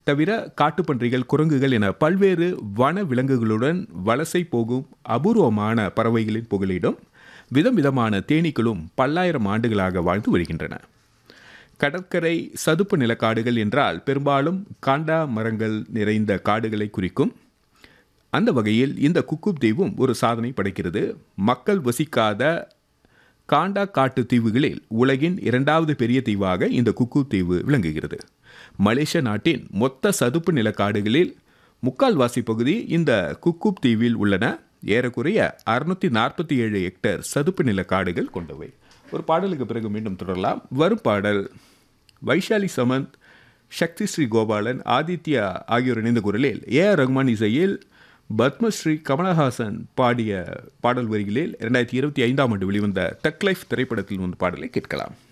தவிர காட்டுப்பன்றிகள் குரங்குகள் என பல்வேறு வன விலங்குகளுடன் வலசை போகும் அபூர்வமான பறவைகளின் புகலிடம் விதம் விதமான தேனீக்களும் பல்லாயிரம் ஆண்டுகளாக வாழ்ந்து வருகின்றன கடற்கரை சதுப்பு நிலக்காடுகள் என்றால் பெரும்பாலும் காண்டா மரங்கள் நிறைந்த காடுகளை குறிக்கும் அந்த வகையில் இந்த குக்குப் தீவும் ஒரு சாதனை படைக்கிறது மக்கள் வசிக்காத காண்டா காட்டு தீவுகளில் உலகின் இரண்டாவது பெரிய தீவாக இந்த குக்கு தீவு விளங்குகிறது மலேசிய நாட்டின் மொத்த சதுப்பு நிலக்காடுகளில் முக்கால்வாசி பகுதி இந்த குக்குப் தீவில் உள்ளன ஏறக்குறைய அறுநூத்தி நாற்பத்தி ஏழு ஹெக்டேர் சதுப்பு நில காடுகள் கொண்டவை ஒரு பாடலுக்கு பிறகு மீண்டும் தொடரலாம் வரும் பாடல் வைஷாலி சமந்த் சக்தி ஸ்ரீ கோபாலன் ஆதித்யா ஆகியோர் இணைந்த குரலில் ஏ ஆர் ரஹ்மான் இசையில் பத்மஸ்ரீ கமலஹாசன் பாடிய பாடல் வரிகளில் இரண்டாயிரத்தி இருபத்தி ஐந்தாம் ஆண்டு வெளிவந்த டக் லைஃப் திரைப்படத்தில் வந்து பாடலை கேட்கலாம்